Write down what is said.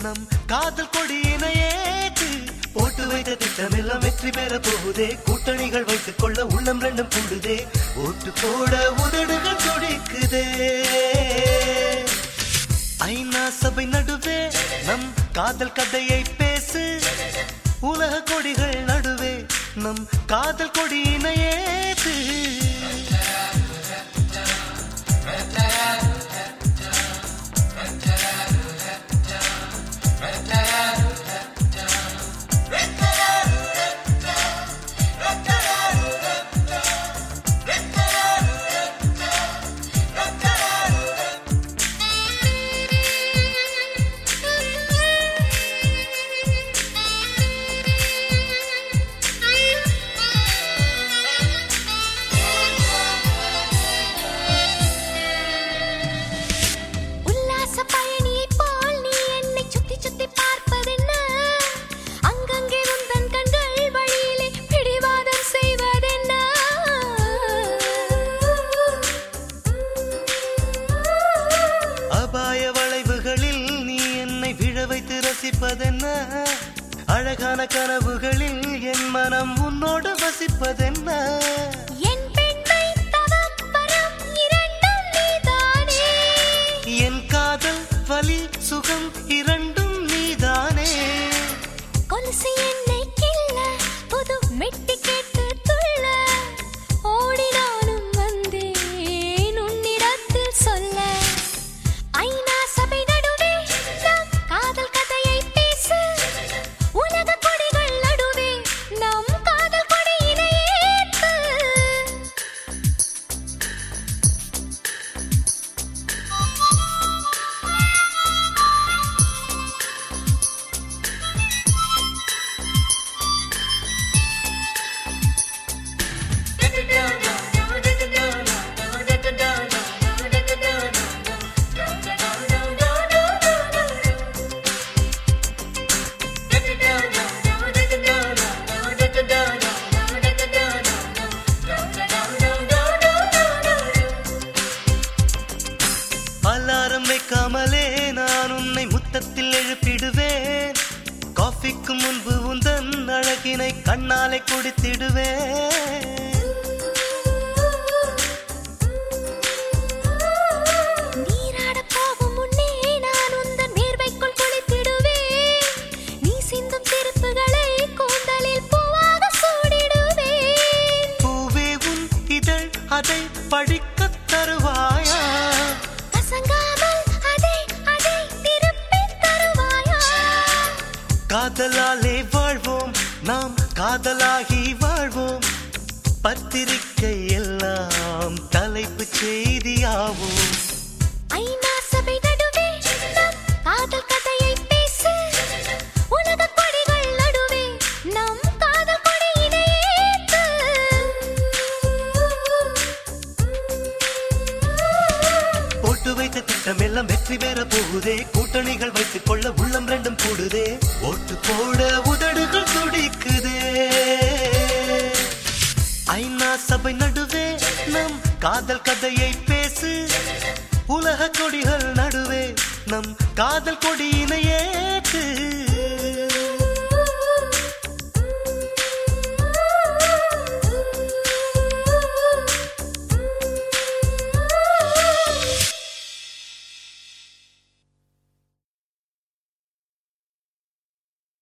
நம் காதல் கொடியினை ஏற்று போட்டு வைத்த திட்டமெல்லாம் வெற்றி பெற போகுதே கூட்டணிகள் வைத்துக் கொள்ள உள்ளம் ரெண்டும் கூடுதே ஓட்டு போட உதடுகள் துடிக்குதே ஐநா சபை நடுவே நம் காதல் கதையை பேசு உலக கொடிகள் நடுவே நம் காதல் கொடியினை ஏற்று உல்லாச பயணியைப் போல் நீ என்னை சுத்தி சுத்தி பார்ப்பதென்ன அங்கங்கே உந்தன் கண்கள் வழியிலே பிடிவாதம் செய்வதென்ன அபாய வளைவுகளில் நீ என்னை விழ வைத்து ரசிப்பதென்ன அழகான கனவுகளில் என் மனம் உன்னோடு வசிப்பதென்ன என் பெண்மை தவம் வரம் இரண்டும் நீதானே என் காதல் வலி சுகம் இரண்டும் நீதானே கொலுசு என்னை கிள்ள புது மெட்டி கேட்டு துள்ள ஓடி நானும் வந்தேன் உன்னிடத்தில் சொல்ல ஐநா சபை நடுவே நம் காதல் கதையை பேசு உலக கொடிகள் நடுவே நம் காதல் கொடியினை ஏற்று அலாரம் வைக்காமலே நான் உன்னை முத்தத்தில் எழுப்பிடுவேன் காஃபிக்கு முன்பு உந்தன் அழகினை கண்ணாலே குடித்திடுவேன் நீராடப் போகும் முன்னே நான் உந்தன் வேர்வைக்குள் குளித்திடுவேன். நீ சிந்தும் சிரிப்புகளை கூந்தலில் பூவாக சூடிடுவேன். பூவே உன் இதழ் அதை படிக்கத் தருவாயா கசங்காமல் அதை, அதை திருப்பித் தருவாயா? காதலாலே வாழ்வோம் நாம் காதலாகி வாழ்வோம் பத்திரிக்கை எல்லாம் தலைப்பு செய்தியாவோம் ஐநா சபை நடுவே நம் காதல் கதையை பேசு. உலகக் கொடிகள் நடுவே நம் காதல் கொடியினை ஏற்று. போட்டு வைத்த திட்டம் எல்லாம் வெற்றி பெற போகுதே கூட்டணிகள் வைத்துக் கொள்ள உள்ளம் ரெண்டும் கூடுதே ஓட்டு போட உதடுகள் துடிக்குதே ஐநா சபை நடுவே நம் காதல் கதையை பேசு உலக கொடிகள் நடுவே நம் காதல் கொடியினை ஏற்று